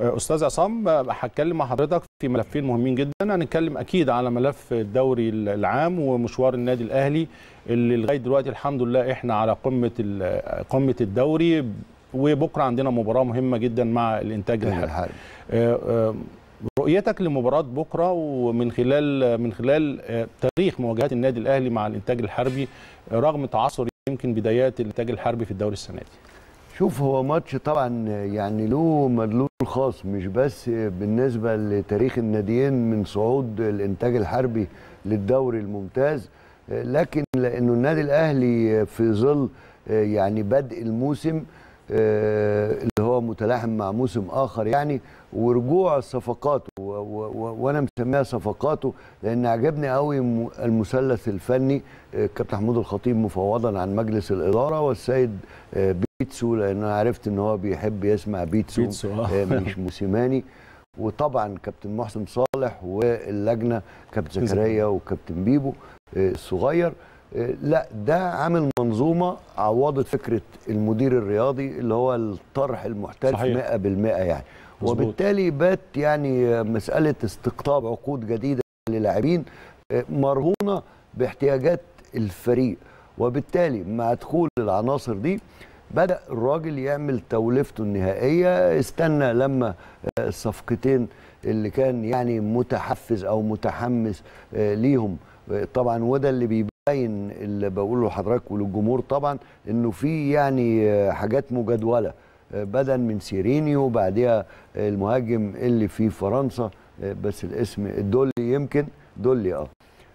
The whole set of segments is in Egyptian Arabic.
استاذ عصام هتكلم مع حضرتك في ملفين مهمين جدا هنتكلم اكيد على ملف الدوري العام ومشوار النادي الاهلي اللي لغايه دلوقتي الحمد لله احنا على قمه قمه الدوري وبكره عندنا مباراه مهمه جدا مع الانتاج الحربي رؤيتك لمباراه بكره ومن خلال من خلال تاريخ مواجهات النادي الاهلي مع الانتاج الحربي رغم تعثر يمكن بدايات الانتاج الحربي في الدوري السنه دي شوف هو ماتش طبعا يعني له مدلول خاص مش بس بالنسبه لتاريخ الناديين من صعود الانتاج الحربي للدوري الممتاز لكن لانه النادي الاهلي في ظل يعني بدء الموسم اللي هو متلاحم مع موسم اخر يعني ورجوع صفقاته وانا مسميها صفقاته لان عجبني قوي المثلث الفني كابتن محمود الخطيب مفوضا عن مجلس الاداره والسيد بيتسو لان انا عرفت ان هو بيحب يسمع بيتسو, بيتسو مش موسيماني وطبعا كابتن محسن صالح واللجنه كابتن زكريا وكابتن بيبو الصغير لا ده عامل منظومه عوضت فكره المدير الرياضي اللي هو الطرح المحترف 100% يعني مزبوط. وبالتالي بات يعني مساله استقطاب عقود جديده للاعبين مرهونه باحتياجات الفريق وبالتالي مع دخول العناصر دي بدا الراجل يعمل توليفته النهائيه استنى لما الصفقتين اللي كان يعني متحفز او متحمس ليهم طبعا وده اللي بيبين اللي بقوله لحضرتك وللجمهور طبعا انه في يعني حاجات مجدوله بدءا من سيرينيو وبعديها المهاجم اللي في فرنسا بس الاسم دولي يمكن دولي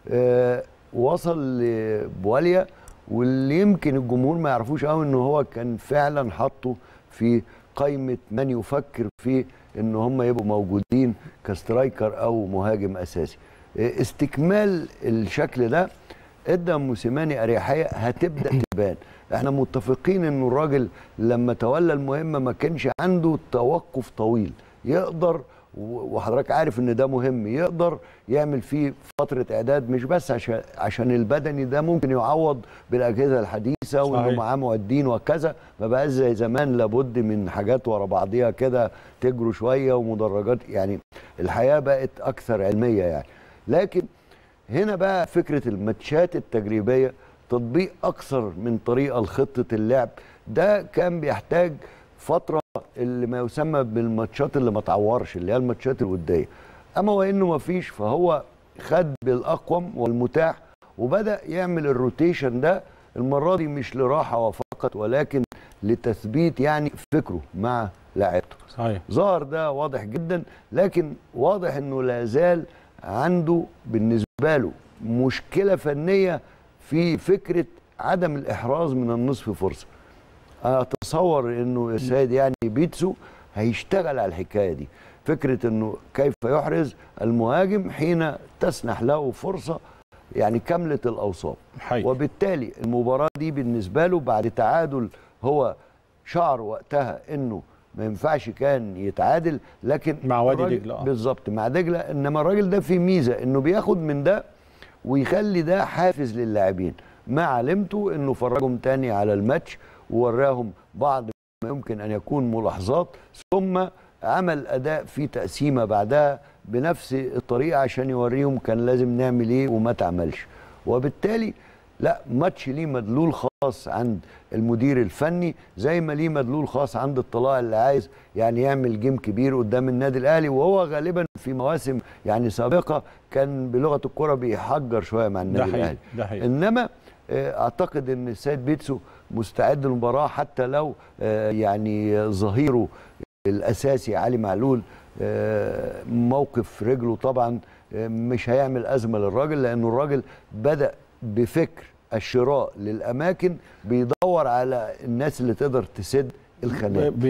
اه وصل لبواليا واللي يمكن الجمهور ما يعرفوش قوي ان هو كان فعلا حاطه في قائمه من يفكر في ان هم يبقوا موجودين كسترايكر او مهاجم اساسي استكمال الشكل ده ادى موسيماني اريحيه هتبدا تبان احنا متفقين انه الراجل لما تولى المهمه ما كانش عنده توقف طويل يقدر وحضرتك عارف ان ده مهم يقدر يعمل فيه فتره اعداد مش بس عشان عشان البدني ده ممكن يعوض بالاجهزه الحديثه وانه معاه معدين وكذا ما بقاش زي زمان لابد من حاجات ورا بعضيها كده تجروا شويه ومدرجات يعني الحياه بقت اكثر علميه يعني لكن هنا بقى فكره الماتشات التجريبيه تطبيق اكثر من طريقه لخطه اللعب ده كان بيحتاج فتره اللي ما يسمى بالماتشات اللي ما تعورش اللي هي الماتشات الوديه اما وانه ما فيش فهو خد بالاقوم والمتاح وبدا يعمل الروتيشن ده المره دي مش لراحه فقط ولكن لتثبيت يعني فكره مع لاعبته صحيح ظهر ده واضح جدا لكن واضح انه لا زال عنده بالنسبه له مشكله فنيه في فكره عدم الاحراز من النصف فرصه اتصور انه السيد يعني بيتسو هيشتغل على الحكايه دي فكره انه كيف يحرز المهاجم حين تسنح له فرصه يعني كامله الاوصاف حي. وبالتالي المباراه دي بالنسبه له بعد تعادل هو شعر وقتها انه ما ينفعش كان يتعادل لكن مع وادي دجله بالظبط مع دجله انما الراجل ده فيه ميزه انه بياخد من ده ويخلي ده حافز للاعبين ما علمته انه فرجهم تاني على الماتش ووراهم بعض ما يمكن ان يكون ملاحظات ثم عمل اداء في تقسيمه بعدها بنفس الطريقه عشان يوريهم كان لازم نعمل ايه وما تعملش وبالتالي لا ماتش ليه مدلول خاص عند المدير الفني زي ما ليه مدلول خاص عند الطلاع اللي عايز يعني يعمل جيم كبير قدام النادي الاهلي وهو غالبا في مواسم يعني سابقه كان بلغه الكره بيحجر شويه مع النادي ده الاهلي ده حقيقي. انما اعتقد ان السيد بيتسو مستعد للمباراه حتى لو يعني ظهيره الاساسي علي معلول موقف رجله طبعا مش هيعمل ازمه للراجل لانه الراجل بدا بفكر الشراء للاماكن بيدور على الناس اللي تقدر تسد الخناق